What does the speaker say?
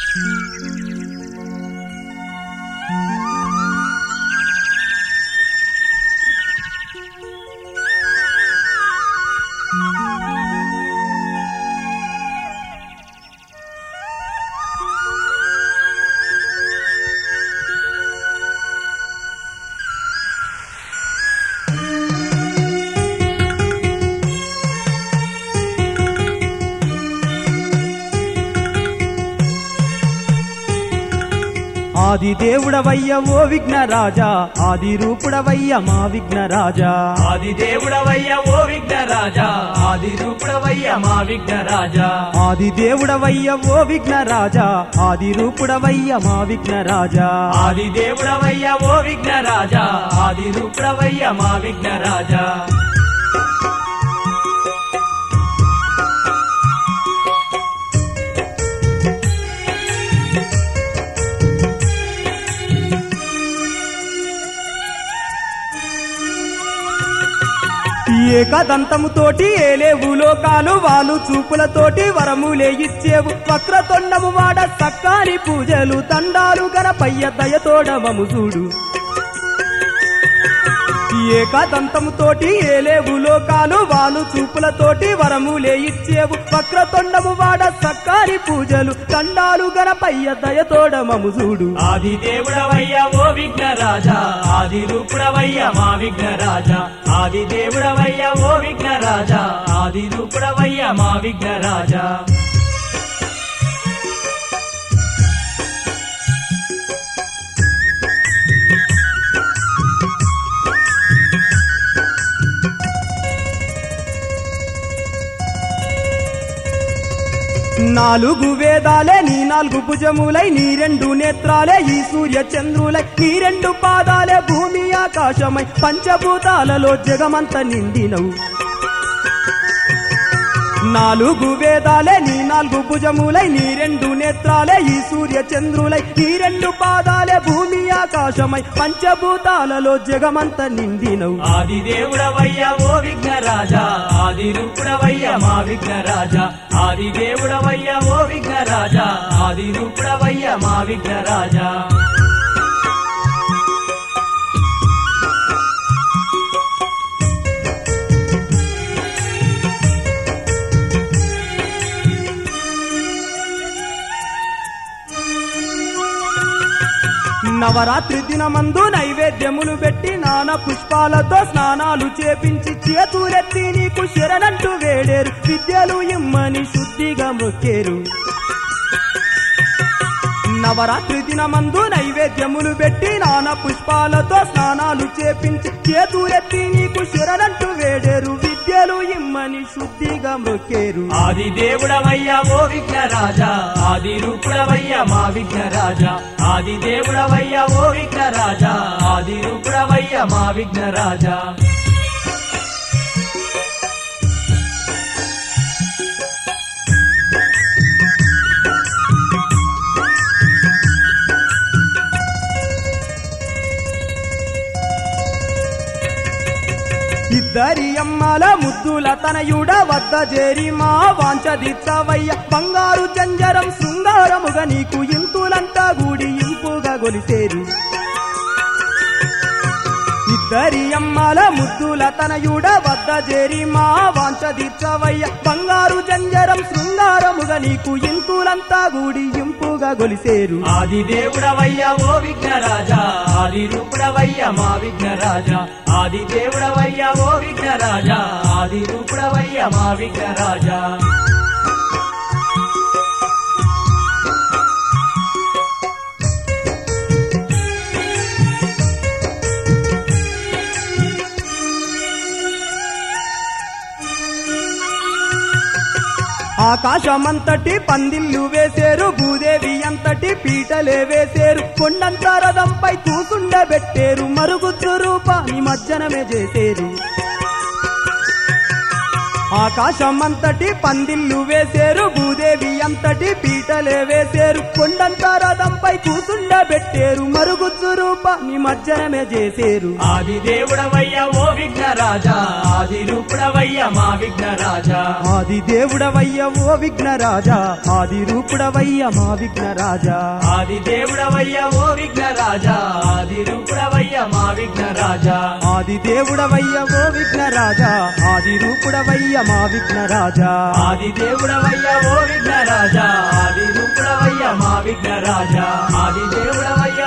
ఆది దేవుడవయ్య ఓ విఘ్నరాజా ఆది రూపుడవయ్య మా విఘ్నరాజా ఆది దేవుడవయ్య ఓ విఘ్నరాజా ఆది రూపుడవయ్య మా విఘ్నరాజా ఆది దేవుడవయ్య ఓ విఘ్నరాజా ఆది రూపుడవయ్య మా విఘ్నరాజా ఆది దేవుడవయ్య ఓ విఘ్నరాజా ఆది రూపుడవయ్య మా విఘ్నరాజా ఏకదంతముతోటి ఏలేవు లోకాలు వాళ్ళు చూపులతోటి వరములే ఇచ్చేవు వక్రతొండము వాడ సక్కాని పూజలు తండాలు గణపయ్య దయతోడమము చూడు ఏకదంతముతోటి ఏలేవు లోకాలు వాళ్ళు చూపులతోటి వరములే ఇచ్చేవు వక్రతొండము వాడ సక్కాని పూజలు తండాలు గణపయ్య దయతోడమము చూడు ఆది దేవుడవయ్య ఓ విఘ్నరాజా ఆది రూపుడవయ్య మా విఘ్నరాజా ఆది దేవుడవయ్య ఓ విఘ్నరాజా ఆది రూపుడవయ్య మా విఘ్నరాజా నాలుగు వేదాలే నీ నాలుగు భుజములై నీ రెండు నేత్రాలే ఈ సూర్య చంద్రులై నీ రెండు పాదాలే భూమి ఆకాశమై పంచభూతాలలో జగమంత నిండినవు నాలుగు వేదాలే నీ నాలుగు భుజములై నీ రెండు నేత్రాలే ఈ సూర్య చంద్రులై నీ రెండు పాదాలే భూమి ఆకాశమై పంచభూతాలలో జగమంత నిండినవు ఆది దేవుడవయ్య ఓ విఘ్నరాజా ఆది రూపుడవయ్య మా విఘ్నరాజా ఆది దేవుడవయ్య ఓ విఘ్నరాజా ఆది రూపుడవయ్య మా విఘ్నరాజా నవరాత్రి దినమందు నైవేద్యములు పెట్టి నాన పుష్పాలతో స్నానాలు చేపించి చేతులెత్తి నీకు శరణంటూ వేడేరు విద్యలు ఇమ్మని శుద్ధిగా మొక్కేరు నవరాత్రి దినమందు నైవేద్యములు పెట్టి నాన పుష్పాలతో స్నానాలు చేపించి చేతులెత్తి నీకు శరణంటూ వేడేరు విద్యలు ఇమ్మని శుద్ధిగా మొక్కేరు ఆది దేవుడవయ్య ఓ విఘ్నరాజా ఆది రూపుడవయ్య మా విఘ్నరాజా ఆది దేవుడవయ్య ఓ విఘ్నరాజా ఆది రూపుడవయ్య మా విఘ్నరాజా ఇద్దరి అమ్మల ముద్దుల తనయుడ వద్ద చేరి మా వాంచదిత్తవయ్య బంగారు జంజరం శృంగారముగా నీకు ఇంతులంతా గూడి ఇంపుగా గొలిసేరు ఇద్దరి అమ్మల ముద్దుల తనయుడ వద్ద చేరి మా వాంచదిత్తవయ్య బంగారు జంజరం శృంగారముగా నీకు ఇంతులంతా గూడి ఇంపుగా గొలిసేరు ఆది దేవుడవయ్య ఓ విఘ్నరాజా ఆది రూపుడవయ్య మా విఘ్నరాజా ఆది దేవుడవయ్య ఓ విఘ్నరాజా ఆది రూపుడవయ్య మా విఘ్నరాజా ఆకాశమంతటి పందిళ్ళు వేసేరు భూదేవి అంతటి పీటలే వేసేరు కొండంత రథంపై కూసుండబెట్టేరు మరుగుద్దు రూపాన్ని మజ్జనమే చేసేరు ఆకాశమంతటి పందిళ్ళు వేసేరు భూదేవి అంతటి పీటలే వేసేరు కొండంత రథంపై కూసుండబెట్టేరు మరుగుద్దు రూప నిమజ్జనమే చేసేరు ఆది దేవుడవయ్య ఓ విఘ్నరాజా ఆది రూపుడవయ్య మా విఘ్నరాజా ఆది దేవుడవయ్య ఓ విఘ్నరాజా ఆది రూపుడవయ్య మా విఘ్నరాజా ఆది దేవుడవయ్య ఓ విఘ్నరాజా ఆది రూపుడవయ్య మా విఘ్నరాజా ఆది దేవుడవయ్య ఓ విఘ్నరాజా ఆది రూపుడవయ్య మా విఘ్నరాజా ఆది దేవుడవయ్య ఓ విఘ్నరాజా ఆది రూపుడవయ్య మా విఘ్నరాజా ఆది దేవుడవయ్య